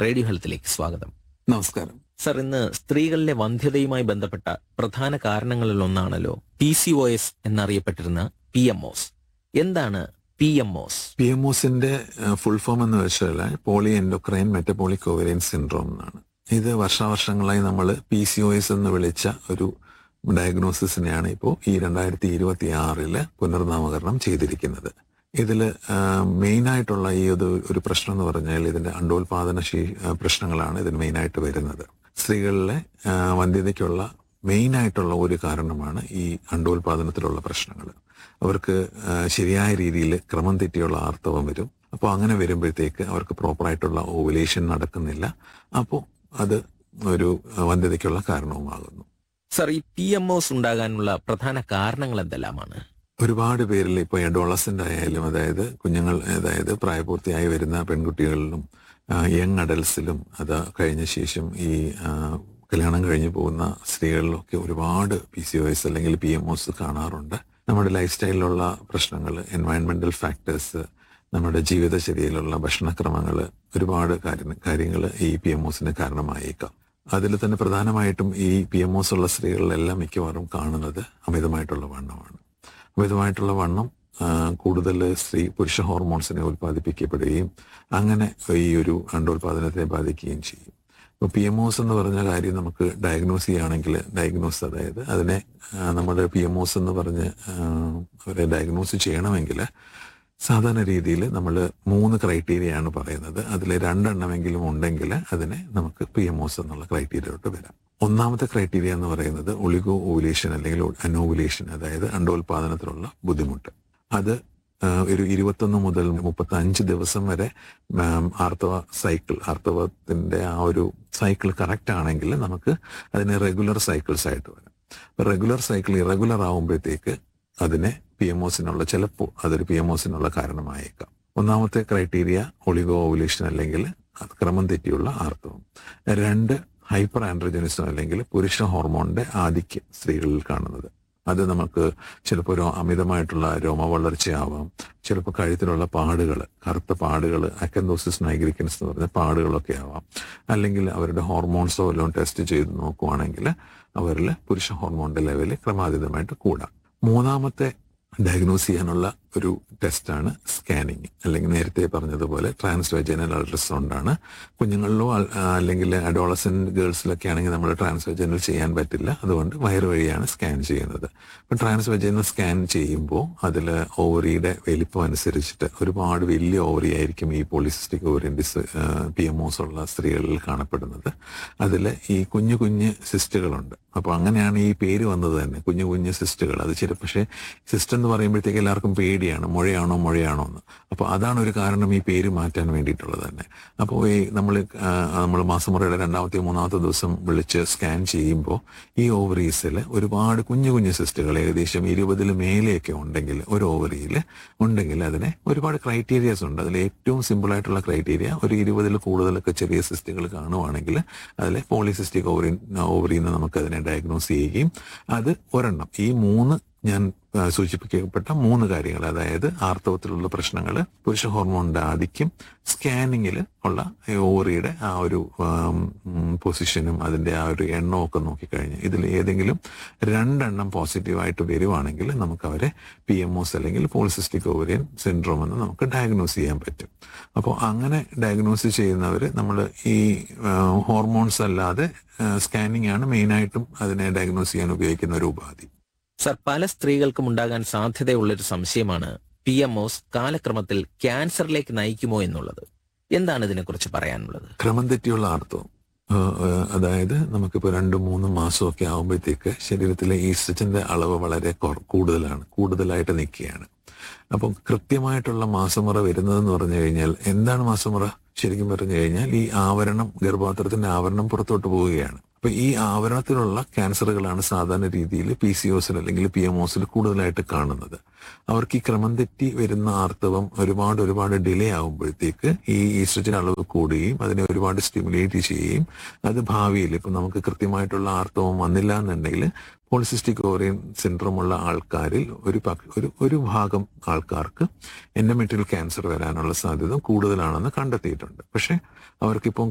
radio ഹെൽത്തിലേക്ക് സ്വാഗതം നമസ്കാരം sir ഇന്ന് സ്ത്രീകളിലെ വന്ധ്യതയുമായി ബന്ധപ്പെട്ട പ്രധാന കാരണങ്ങളിൽ ഒന്നാണല്ലോ പി സി ഒ എസ് എന്നറിയപ്പെട്ടിരുന്ന പി എം ഒസ് എന്താണ് P M O S P M ഒസിന്റെ ഫുൾ ഫോം എന്ന് വെച്ചാൽ poly endocrine metabolic ovarian syndrome എന്നാണ് ഇത് വർഷാവർഷങ്ങളായി നമ്മൾ പി സി ഒ എസ് എന്ന് വിളിച്ച ഒരു ഡയഗ്നോസിസിനെയാണ് ഇപ്പോൾ ഈ രണ്ടായിരത്തി ഇരുപത്തി ആറില് പുനർനാമകരണം ചെയ്തിരിക്കുന്നത് ഇതിൽ മെയിനായിട്ടുള്ള ഈ ഒരു ഒരു പ്രശ്നം എന്ന് പറഞ്ഞാൽ ഇതിന്റെ അണ്ടോൽപാദന ശീ ആ, പ്രശ്നങ്ങളാണ് ഇതിന് മെയിനായിട്ട് വരുന്നത് സ്ത്രീകളിലെ ആ, വന്ധ്യതയ്ക്കുള്ള മെയിനായിട്ടുള്ള ഒരു കാരണമാണ് ഈ അണ്ടോൽപാദനത്തിലുള്ള പ്രശ്നങ്ങൾ അവർക്ക് ആ, ശരിയായ രീതിയിൽ ക്രമം തെറ്റിയുള്ള ആർത്തവം വരും അപ്പോൾ അങ്ങനെ വരുമ്പോഴത്തേക്ക് അവർക്ക് പ്രോപ്പറായിട്ടുള്ള ഓവുലേഷൻ നടക്കുന്നില്ല അപ്പോൾ അത് ഒരു ആ, വന്ധ്യതയ്ക്കുള്ള കാരണവുമാകുന്നു സർ ഈ പി എം ഒസ് ഉണ്ടാകാനുള്ള പ്രധാന കാരണങ്ങൾ എന്തെല്ലാമാണ് ഒരുപാട് പേരിൽ ഇപ്പോൾ അഡോളസെന്റ് ആയാലും അതായത് കുഞ്ഞുങ്ങൾ അതായത് പ്രായപൂർത്തിയായി വരുന്ന പെൺകുട്ടികളിലും യങ് അഡൽസിലും അത് കഴിഞ്ഞ ശേഷം ഈ ആ, കല്യാണം കഴിഞ്ഞ് പോകുന്ന സ്ത്രീകളിലൊക്കെ ഒരുപാട് പി സി ഒ എസ് അല്ലെങ്കിൽ പി എം ഒസ് കാണാറുണ്ട് നമ്മുടെ ലൈഫ് സ്റ്റൈലിലുള്ള പ്രശ്നങ്ങൾ എൻവയൺമെന്റൽ ഫാക്ടേഴ്സ് നമ്മുടെ ജീവിതചര്യയിലുള്ള ഭക്ഷണക്രമങ്ങൾ ഒരുപാട് കാര്യങ്ങൾ ഈ പി എം ഒസിന് കാരണമായേക്കാം അതിൽ തന്നെ പ്രധാനമായിട്ടും ഈ പി എം ഒസ് ഉള്ള സ്ത്രീകളിലെല്ലാം മിക്കവാറും കാണുന്നത് അമിതമായിട്ടുള്ള വണ്ണമാണ് അമിതമായിട്ടുള്ള വണ്ണം ആ, കൂടുതൽ സ്ത്രീ പുരുഷ ഹോർമോൺസിനെ ഉൽപ്പാദിപ്പിക്കപ്പെടുകയും അങ്ങനെ ഈ ഒരു അണ്ടോൽപാദനത്തെ ബാധിക്കുകയും ചെയ്യും ഇപ്പോൾ പി എം ഒസ് എന്ന് പറഞ്ഞ കാര്യം നമുക്ക് ഡയഗ്നോസ് ചെയ്യുകയാണെങ്കിൽ ഡയഗ്നോസ് അതായത് അതിനെ ആ, നമ്മുടെ പി എം ഒസ് എന്ന് പറഞ്ഞ് ആ, അവരെ ഡയഗ്നോസ് ചെയ്യണമെങ്കിൽ സാധാരണ രീതിയിൽ നമ്മൾ മൂന്ന് ക്രൈറ്റീരിയ ആണ് പറയുന്നത് അതിൽ രണ്ടെണ്ണമെങ്കിലും ഉണ്ടെങ്കിൽ അതിനെ നമുക്ക് പി എം ഒസ് എന്നുള്ള ക്രൈറ്റീരിയയിലോട്ട് വരാം ഒന്നാമത്തെ ക്രൈറ്റീരിയ എന്ന് പറയുന്നത് ഒളിഗോ ഓവുലേഷൻ അല്ലെങ്കിൽ അനോവുലേഷൻ അതായത് അണ്ടോൽപാദനത്തിലുള്ള ബുദ്ധിമുട്ട് അത് ആ, ഒരു ഇരുപത്തൊന്ന് മുതൽ മുപ്പത്തി അഞ്ച് ദിവസം വരെ ആം, ആർത്തവ സൈക്കിൾ ആർത്തവത്തിന്റെ ആ ഒരു സൈക്കിൾ കറക്റ്റ് ആണെങ്കിൽ നമുക്ക് അതിനെ റെഗുലർ സൈക്കിൾസ് ആയിട്ട് വരാം റെഗുലർ സൈക്കിൾ ഇറഗുലർ ആവുമ്പോഴത്തേക്ക് അതിനെ പി എം ഒസിനുള്ള ചിലപ്പോൾ അതൊരു പി എം ഒസിനുള്ള കാരണമായേക്കാം ഒന്നാമത്തെ ക്രൈറ്റീരിയ ഒളിഗോ ഓവുലേഷൻ അല്ലെങ്കിൽ അത് ക്രമം തെറ്റിയുള്ള ആർത്തവം രണ്ട് ഹൈപ്പർ ആൻഡ്രോജനിസം അല്ലെങ്കിൽ പുരുഷ ഹോർമോണിന്റെ ആധിക്യം സ്ത്രീകളിൽ കാണുന്നത് അത് നമുക്ക് ചിലപ്പോൾ ഒരു അമിതമായിട്ടുള്ള രോമവളർച്ചയാവാം ചിലപ്പോൾ കഴുത്തിലുള്ള പാടുകൾ കറുത്ത പാടുകൾ അക്കന്തോസിസ് നൈഗ്രിക്കൻസ് എന്ന് പറഞ്ഞ പാടുകളൊക്കെ ആവാം അല്ലെങ്കിൽ അവരുടെ ഹോർമോൺസോ വല്ലതും ടെസ്റ്റ് ചെയ്ത് നോക്കുവാണെങ്കിൽ അവരിൽ പുരുഷ ഹോർമോണിന്റെ ലെവല് ക്രമാതീതമായിട്ട് കൂടാം മൂന്നാമത്തെ ഡയഗ്നോസ് ചെയ്യാനുള്ള ഒരു ടെസ്റ്റാണ് സ്കാനിങ് അല്ലെങ്കിൽ നേരത്തെ പറഞ്ഞതുപോലെ ട്രാൻസ് വെജനൽ അൾട്രാസൗണ്ട് ആണ് കുഞ്ഞുങ്ങളിലോ അൽ- ആ, അല്ലെങ്കിൽ അഡോളസെന്റ് ഗേൾസിലൊക്കെ ആണെങ്കിൽ നമ്മൾ ട്രാൻസ് വെജനൽ ചെയ്യാൻ പറ്റില്ല അതുകൊണ്ട് വയറ് വഴിയാണ് സ്കാൻ ചെയ്യുന്നത് അപ്പം ട്രാൻസ് വെജനൽ സ്കാൻ ചെയ്യുമ്പോൾ അതിൽ ഓവറിയുടെ വലിപ്പം അനുസരിച്ചിട്ട് ഒരുപാട് വലിയ ഓവറി ആയിരിക്കും ഈ പോളിസിസ്റ്റിക് ഓവറിയൻറ്റിസ് പി എം ഒസ് ഉള്ള സ്ത്രീകളിൽ കാണപ്പെടുന്നത് അതിൽ ഈ കുഞ്ഞു കുഞ്ഞ് സിസ്റ്റുകളുണ്ട് അപ്പോൾ അങ്ങനെയാണ് ഈ പേര് വന്നത് തന്നെ കുഞ്ഞു കുഞ്ഞു സിസ്റ്റുകൾ അത് ചില പക്ഷേ സിസ്റ്റ് എന്ന് പറയുമ്പോഴത്തേക്ക് എല്ലാവർക്കും പേടിയാണ് മുഴയാണോ മുഴയാണോ എന്ന് അപ്പോൾ അതാണ് ഒരു കാരണം ഈ പേര് മാറ്റാൻ വേണ്ടിയിട്ടുള്ളത് തന്നെ അപ്പോൾ ഈ നമ്മൾ നമ്മൾ മാസമുറയുടെ രണ്ടാമത്തെ മൂന്നാമത്തെ ദിവസം വിളിച്ച് സ്കാൻ ചെയ്യുമ്പോൾ ഈ ഓവറീസിൽ ഒരുപാട് കുഞ്ഞു കുഞ്ഞു സിസ്റ്റുകൾ ഏകദേശം ഇരുപതിൽ മേലെയൊക്കെ ഉണ്ടെങ്കിൽ ഒരു ഓവറിയിൽ ഉണ്ടെങ്കിൽ അതിനെ ഒരുപാട് ക്രൈറ്റീരിയസ് ഉണ്ട് അതിൽ ഏറ്റവും സിമ്പിൾ ആയിട്ടുള്ള ക്രൈറ്റീരിയ ഒരു ഇരുപതിൽ കൂടുതലൊക്കെ ചെറിയ സിസ്റ്റുകൾ കാണുവാണെങ്കിൽ അതിൽ പോളിസിസ്റ്റിക് ഓവറി ഓവറിയിൽ നിന്ന് നമുക്ക് അതിനെ ഡയഗ്നോസ് ചെയ്യുകയും അത് ഒരെണ്ണം ഈ മൂന്ന് ഞാൻ ആ, സൂചിപ്പിക്കപ്പെട്ട മൂന്ന് കാര്യങ്ങൾ അതായത് ആർത്തവത്തിലുള്ള പ്രശ്നങ്ങൾ പുരുഷ ഹോർമോണിന്റെ ആധിക്യം സ്കാനിങ്ങിൽ ഉള്ള ഈ ഓവറിയുടെ ആ ഒരു ആം, ഉം, പൊസിഷനും അതിന്റെ ആ ഒരു എണ്ണവും ഒക്കെ നോക്കിക്കഴിഞ്ഞ് ഇതിൽ ഏതെങ്കിലും രണ്ടെണ്ണം പോസിറ്റീവായിട്ട് വരുവാണെങ്കിൽ നമുക്ക് അവരെ പി എം ഒസ് അല്ലെങ്കിൽ പോളിസിസ്റ്റിക് ഓവറിയൻ സിൻഡ്രോം എന്ന് നമുക്ക് ഡയഗ്നോസ് ചെയ്യാൻ പറ്റും അപ്പോൾ അങ്ങനെ ഡയഗ്നോസ് ചെയ്യുന്നവർ നമ്മൾ ഈ ഹോർമോൺസ് അല്ലാതെ സ്കാനിങ് ആണ് മെയിനായിട്ടും അതിനെ ഡയഗ്നോസ് ചെയ്യാൻ ഉപയോഗിക്കുന്ന ഒരു ഉപാധി സർ പല സ്ത്രീകൾക്കും ഉണ്ടാകാൻ സാധ്യതയുള്ളൊരു സംശയമാണ് പി എം ഒസ് കാലക്രമത്തിൽ ക്യാൻസറിലേക്ക് നയിക്കുമോ എന്നുള്ളത് എന്താണ് ഇതിനെക്കുറിച്ച് പറയാനുള്ളത് ക്രമം തെറ്റിയുള്ള ആർത്തവം ആ, ആ, അതായത് നമുക്കിപ്പോൾ രണ്ടും മൂന്നും മാസമൊക്കെ ആകുമ്പോഴത്തേക്ക് ശരീരത്തിലെ ഈസ്ട്രജന്റെ അളവ് വളരെ കുറ- കൂടുതലാണ് കൂടുതലായിട്ട് നിൽക്കുകയാണ് അപ്പം കൃത്യമായിട്ടുള്ള മാസമുറ വരുന്നതെന്ന് പറഞ്ഞു കഴിഞ്ഞാൽ എന്താണ് മാസമുറ ശരിക്കും പറഞ്ഞു കഴിഞ്ഞാൽ ഈ ആവരണം ഗർഭപാത്രത്തിന്റെ ആവരണം പുറത്തോട്ട് പോവുകയാണ് അപ്പൊ ഈ ആവരണത്തിലുള്ള ക്യാൻസറുകളാണ് സാധാരണ രീതിയിൽ പി സി ഒസിൽ അല്ലെങ്കിൽ പി എം ഒസിൽ കൂടുതലായിട്ട് കാണുന്നത് അവർക്ക് ഈ ക്രമം തെറ്റി വരുന്ന ആർത്തവം ഒരുപാട് ഒരുപാട് ഡിലേ ആകുമ്പോഴത്തേക്ക് ഈ ഈസ്ട്രജൻ അളവ് കൂടുകയും അതിനെ ഒരുപാട് സ്റ്റിമുലേറ്റ് ചെയ്യുകയും അത് ഭാവിയിൽ ഇപ്പൊ നമുക്ക് കൃത്യമായിട്ടുള്ള ആർത്തവം വന്നില്ല എന്നുണ്ടെങ്കിൽ പോളിസിസ്റ്റിക് ഓറിയൻ സിൻഡ്രോം ഉള്ള ആൾക്കാരിൽ ഒരു പക്- ഒരു ഒരു ഭാഗം ആൾക്കാർക്ക് എൻഡമെട്രിയൽ ക്യാൻസർ വരാനുള്ള സാധ്യത കൂടുതലാണെന്ന് കണ്ടെത്തിയിട്ടുണ്ട് പക്ഷെ അവർക്കിപ്പം